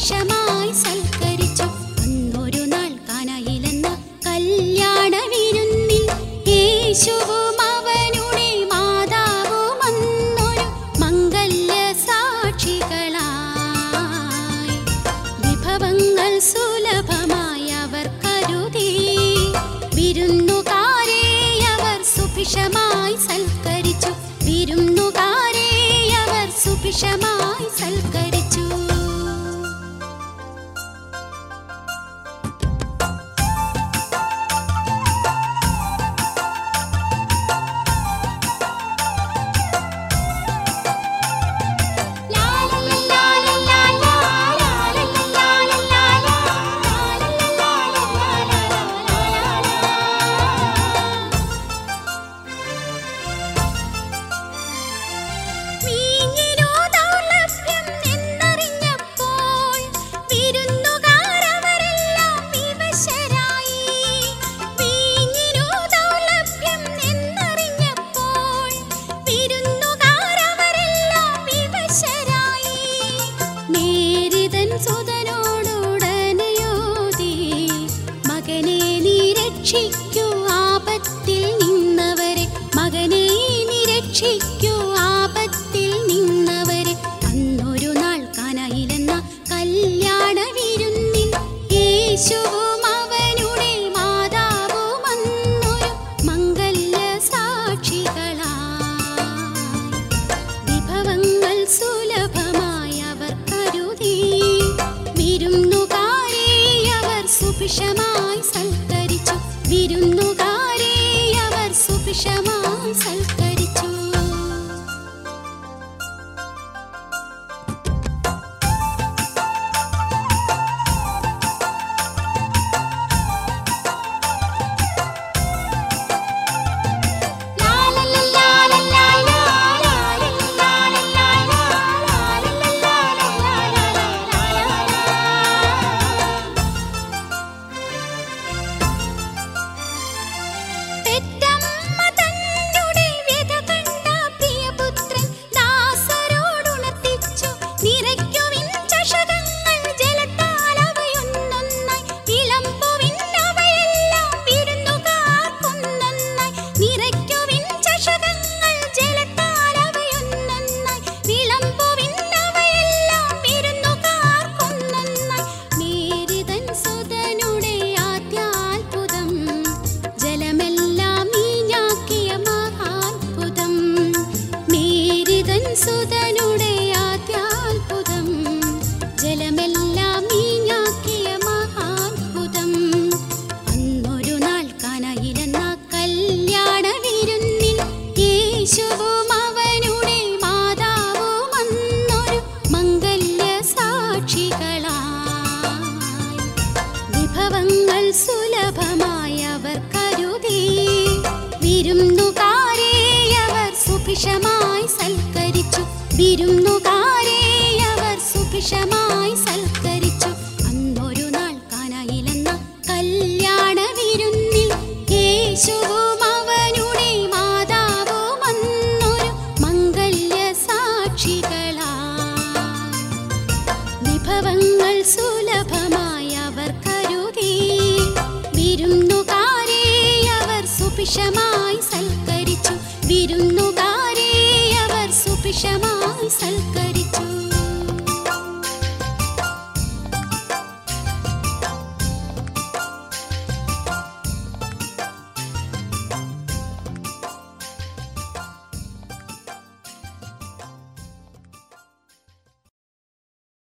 സുഭിക്ഷമായി സൽക്കരിച്ചു അന്നൊരു നാൾ കാനായിലെന്ന കല്യാണ വിരുന്നിൽ യേശുവും അവനുടെ മാതാവും അന്നൊരു മംഗല്യ സാക്ഷികളായി വിഭവങ്ങൾ സുലഭമായി അവർ കരുതി വിരുന്നുകാരെ അവർ സുഭിക്ഷമായി സൽക്കരിച്ചു വിരുന്നുകാരെ അവർ സുഭിക്ഷമായി സൽക്കരിച്ചു വീഞ്ഞിനു ദൗർലഭ്യം എന്നറിഞ്ഞപ്പോൾ വിരുന്നുകാരവരെല്ലാം വിവശരായി. വീഞ്ഞിനു ദൗർലഭ്യം എന്നറിഞ്ഞപ്പോൾ വിരുന്നുകാരവരെല്ലാം വിവശരായി. നേരിതൻ സുതനോടുടനയോതി മകനെ നീ രക്ഷിക്കൂ ആപത്തിൽ നിന്നവരെ മകനെ നീ രക്ഷിക്കൂ ആപത്തിൽ നിന്നവരെ അന്നൊരു നാൾ കാനായിലെന്ന കല്യാണ വിരുന്നിൽ യേശുവും അവനുടെ മാതാവും അന്നൊരു മംഗല്യ സാക്ഷികളായി വിഭവങ്ങൾ സുലഭമായി അവർ കരുതി വിരുന്നുകാരെ അവർ സുഭിക്ഷമായി സൽക്കരിച്ചു വിരുന്നുകാരെ അവർ സുഭിക്ഷമായി സൽക്കരിച്ചു പെറ്റമ്മ തന്നുടെ വ്യഥ കണ്ട പ്രിയപുത്രൻ ദാസരോടുണർത്തിച്ചു നിറയ്ക്കുവിൻ ചഷകങ്ങൾ ജലത്താൽ അവയൊന്നൊന്നായി വിളമ്പുവിൻ അവയെല്ലാം വിരുന്നുകാർക്കൊന്നൊന്നായി നിറയ്ക്കുവിൻ ചഷകങ്ങൾ ജലത്താൽ അവയൊന്നൊന്നായി വിളമ്പുവിൻ അവയെല്ലാം വിരുന്നുകാർക്കൊന്നൊന്നായി മേരിതൻ സുതനുടെ ആദ്യാത്ഭുതം ജലമെല്ലാം മീഞ്ഞാക്കിയ മഹാത്ഭുതം മേരിതൻ സുതനുടെ ആദ്യാത്ഭുതം ജലമെല്ലാം മീഞ്ഞാക്കിയ മഹാത്ഭുതം അന്നൊരു നാൾ കാനായിലെന്ന കല്യാണ വിരുന്നിൽ യേശുവും അവനുടെ മാതാവും അന്നൊരു മംഗല്യ സാക്ഷികളായി വിഭവങ്ങൾ സുലഭമായി അവർ കരുതി വിരുന്നുകാരെ അവർ സുഭിക്ഷമായി സൽക്കരിച്ചു വിരുന്നുകാരെ അവർ സുഭിക്ഷമായി സൽക്കരിച്ചു അന്നൊരു നാൾ കാനായിലെന്ന കല്യാണ വിരുന്നിൽ യേശുവും അവനുടെ മാതാവും അന്നൊരു മംഗല്യ സാക്ഷികളായി വിഭവങ്ങൾ സുലഭമായി അവർ കരുതി വിരുന്നുകാരെ അവർ സുഭിക്ഷമായി സൽക്കരിച്ചു വിരുന്നുകാരെ അവർ സുഭിക്ഷമായി സൽക്കരിച്ചു